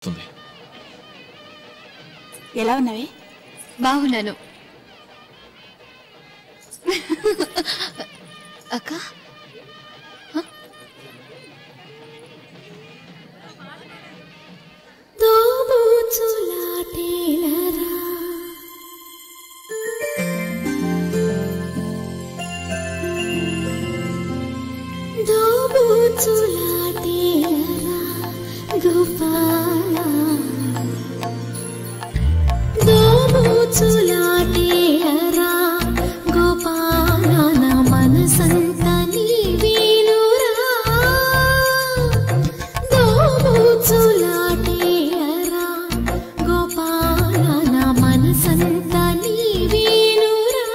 వస్తుంది ఎలా ఉన్నవి బాగున్నాను అక్క మనసంత నీవేనురా దోబూచులాటేయరా గోపాల నా మనసంత నీవేనురా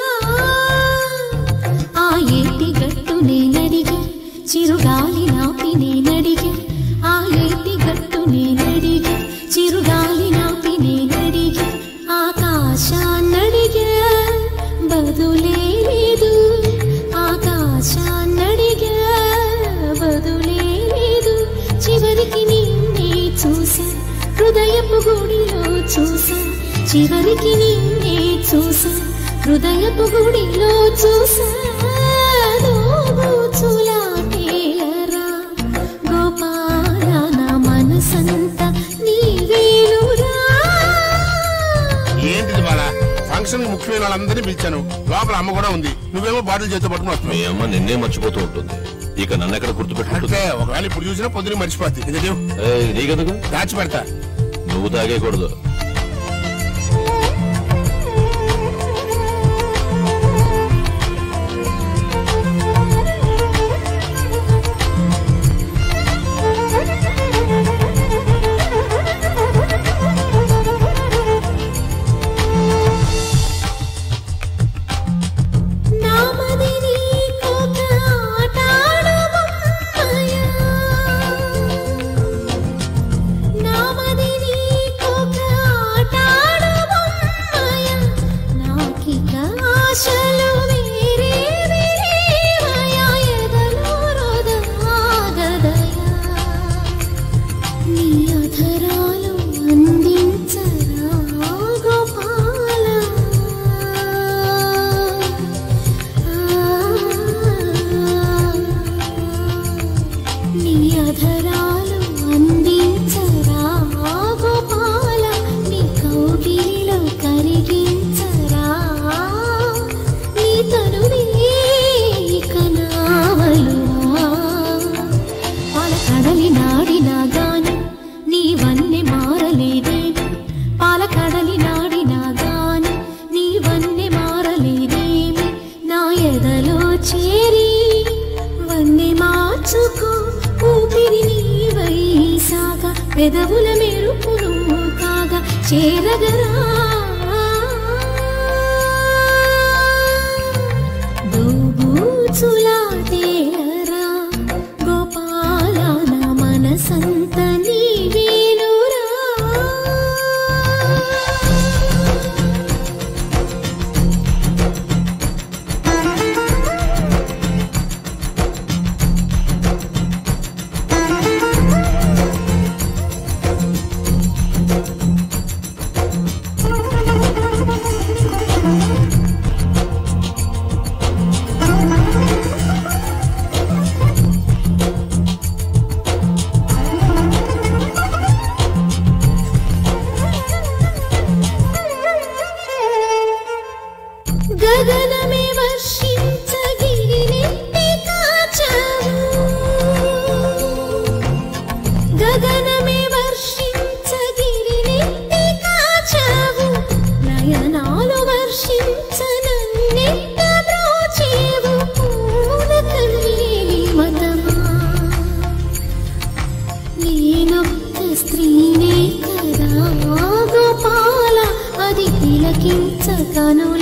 ఆ ఏటి గట్టు నేనడిగి చిరుగాలి నాపి నేనడిగి ఆ ఏటి గట్టు నేనడిగి చిరుగాలి నాపి నేనడిగి ఆకాశాన్నడిగా బదులే లేదు ఆకాశాన్నడిగా బదులే లేదు చివరికి నిన్నే చూసా హృదయపు గుడిలో చూసా చివరికి నిన్నే చూసా హృదయపు గుడిలో చూసా దోబూచులాటేలరా గోపాల నా మనసంతా నీవేనురా ఏంటిది బాల ఫంక్షన్ ముఖ్యమైన వాళ్ళందరినీ పిలిచాను లోపల అమ్మ కూడా ఉంది నువ్వేమో బాటిల్ చేతితో పట్టుకుని మీ వస్తున్నావు అమ్మ నిన్నే మర్చిపోతూ ఉంటుంది ఇక నన్ను ఎక్కడ గుర్తుపెట్టుకుంటుంది అంటే ఒకవేళ ఇప్పుడు చూసినా పొద్దున మర్చిపోద్ది ఇది ఏయ్, నీకెందుకు దాచి పెడతా నువ్వు తాగేయకూడదు నామది నీకొక ఆటాడు బొమ్మయా. నామది నీకొక ఆటాడు బొమ్మయా. నాకిక ఆశలు వేరే వేరేవయా. ఎదలో రొదలాగదయా. నీ అధరాలు అందించరా గోపాల నీ అధరాలు అందించరా గోపాల నీ కౌగిలిలో కరిగించరా నీ తనువే ఇక నావలువా పాల కడలి నాడినా గాని నీవన్నీ మారలేదేమి పాల కడలి నాడినా గాని నీవన్నీ మారలేదేమి నా ఎదలో చేరి వన్నీ మార్చుకో ఊపిరి నీవై సాగా పెదవుల మెరుపును కాగా చేరగరా దోబూచులాటేలరా గోపాల నా మనసంత నీవేనురా గగనమే వర్షించగిరినెత్తి కాచావు గగనమే వర్షించగిరినెత్తి కాచావు నయనాలు వర్షించనన్నెత్త బ్రోచేవు పూల కన్నీలి మతమా నేనొక్క స్త్రీనే కదా గోపాల అది తిలకించకను